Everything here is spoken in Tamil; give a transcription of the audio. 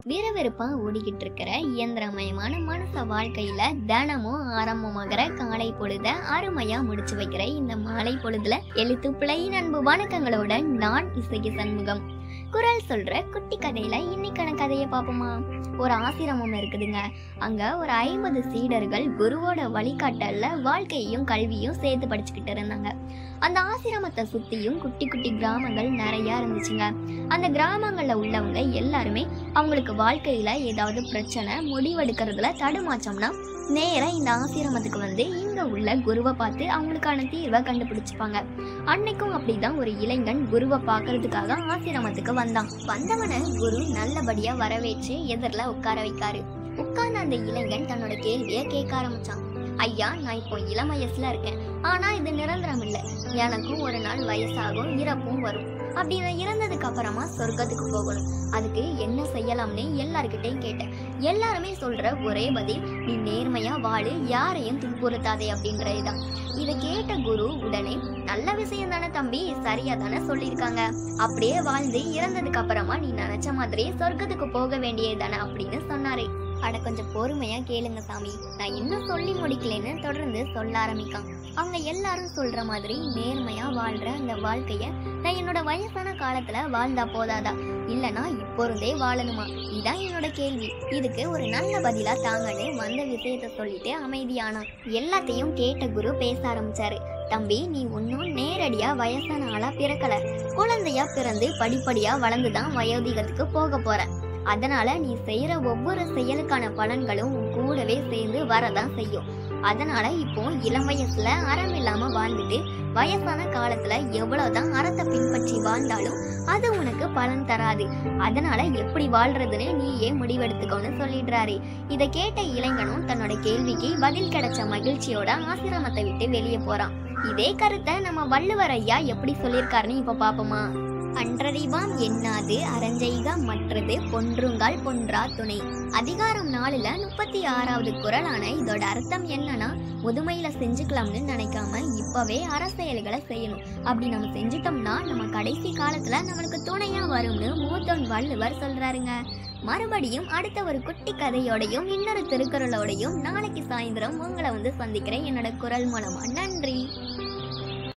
விறுவிறுப்பா ஓடிக்கிட்டு இருக்கிற இயந்திரமயமான மனச வாழ்க்கையில தினமும் ஆரம்பமாகிற காலை பொழுத அருமையா முடிச்சு வைக்கிற இந்த மாலை பொழுதுல எழுத்து பிழை அன்பு வணக்கங்களோட நான் இசைக்கு சண்முகம் குரல் சொல்ற குட்டி கதையில இன்னைக்கான கதையை பார்ப்போமா ஒரு ஆசிரமம் இருக்குதுங்க அங்க ஒரு ஐம்பது சீடர்கள் குருவோட வழிகாட்டல்ல வாழ்க்கையையும் கல்வியும் சேர்த்து படிச்சுக்கிட்டு இருந்தாங்க அந்த ஆசிரமத்தை சுத்தியும் குட்டி குட்டி கிராமங்கள் நிறைய இருந்துச்சுங்க அந்த கிராமங்கள்ல உள்ளவங்க எல்லாருமே அவங்களுக்கு வாழ்க்கையில ஏதாவது பிரச்சனை முடிவெடுக்கிறதுல தடுமாற்றம்னா நேரா இந்த ஆசிரமத்துக்கு வந்து இங்க உள்ள குருவை பார்த்து அவங்களுக்கான தீர்வை கண்டுபிடிச்சுப்பாங்க அன்னைக்கும் அப்படிதான் ஒரு இளைஞன் குருவை பார்க்கறதுக்காக ஆசிரமத்துக்கு வந்தான் வந்தவனை குரு நல்லபடியா வரவேற்று எதிரில் உட்கார வைக்காரு உட்கார்ந்த அந்த இளைஞன் தன்னோட கேள்வியை கேட்க ஆரம்பிச்சான் ஐயா நான் இப்போ இளம் வயசுல இருக்கேன் ஆனா இது நிரந்தரம் இல்லை எனக்கும் ஒரு நாள் வயசாகும் இறப்பும் வரும் அப்படி நான் இறந்ததுக்கு அப்புறமா சொர்க்கத்துக்கு போகணும் அதுக்கு என்ன செய்யலாம்னு எல்லார்கிட்டையும் கேட்டேன் எல்லாருமே சொல்ற ஒரே பதில் நீ நேர்மையா வாழு யாரையும் துன்புறுத்தாதே அப்படின்றதுதான் இதை கேட்ட குரு உடனே நல்ல விஷயம் தானே தம்பி சரியா தானே சொல்லியிருக்காங்க அப்படியே வாழ்ந்து இறந்ததுக்கு அப்புறமா நீ நினைச்ச மாதிரியே சொர்க்கத்துக்கு போக வேண்டியது தானே அப்படின்னு சொன்னாரு அட கொஞ்சம் பொறுமையா கேளுங்க சாமி நான் இன்னும் சொல்லி முடிக்கலைன்னு தொடர்ந்து சொல்ல ஆரம்பிக்கான் அவங்க எல்லாரும் சொல்ற மாதிரி நேர்மையா வாழ்ற அந்த வாழ்க்கைய நான் என்னோட வயசான காலத்துல வாழ்ந்தா போதாதா இல்லனா இப்பொருந்தே வாழணுமா இதான் என்னோட கேள்வி இதுக்கு ஒரு நல்ல பதிலா தாங்கன்னு வந்த விஷயத்த சொல்லிட்டு அமைதியானான் எல்லாத்தையும் கேட்ட குரு பேச ஆரம்பிச்சாரு தம்பி நீ ஒன்றும் நேரடியா வயசான ஆளா பிறக்கல குழந்தையா பிறந்து படிப்படியா வளர்ந்துதான் வயோதிகத்துக்கு போக போற அதனால நீ செய்யற ஒவ்வொரு செயலுக்கான பலன்களும் உன் கூடவே சேர்ந்து வரதான் செய்யும் அதனால இப்போ இளம் வயசுல அறம் இல்லாம வாழ்ந்துட்டு வயசான காலத்துல எவ்வளவுதான் அறத்தை பின்பற்றி வாழ்ந்தாலும் அது உனக்கு பலன் தராது அதனால எப்படி வாழ்றதுன்னு நீயே முடிவெடுத்துக்கோன்னு சொல்லிடுறாரு இதை கேட்ட இளைஞனும் தன்னோட கேள்விக்கு பதில் கிடைச்ச மகிழ்ச்சியோட ஆசிரமத்தை விட்டு வெளியே போறான் இதே கருத்தை நம்ம வள்ளுவர் ஐயா எப்படி சொல்லியிருக்காருன்னு இப்ப பாப்போமா அன்றறிவாம் எண்ணாது அரஞ்செய்க மற்றது பொன்றுங்கால் பொன்றா துணை அதிகாரம் நாலுல முப்பத்தி ஆறாவது குரலான இதோட அர்த்தம் என்னன்னா முதுமையில செஞ்சுக்கலாம்னு நினைக்காம இப்பவே அரசியல்களை செய்யணும் அப்படி நம்ம செஞ்சுட்டோம்னா நம்ம கடைசி காலத்துல நம்மளுக்கு துணையா வரும்னு மூத்தோன் வள்ளுவர் சொல்றாருங்க மறுபடியும் அடுத்த ஒரு குட்டி கதையோடையும் இன்னொரு திருக்குறளோடையும் நாளைக்கு சாயந்தரம் உங்களை வந்து சந்திக்கிறேன் என்னோட குரல் மூலமா நன்றி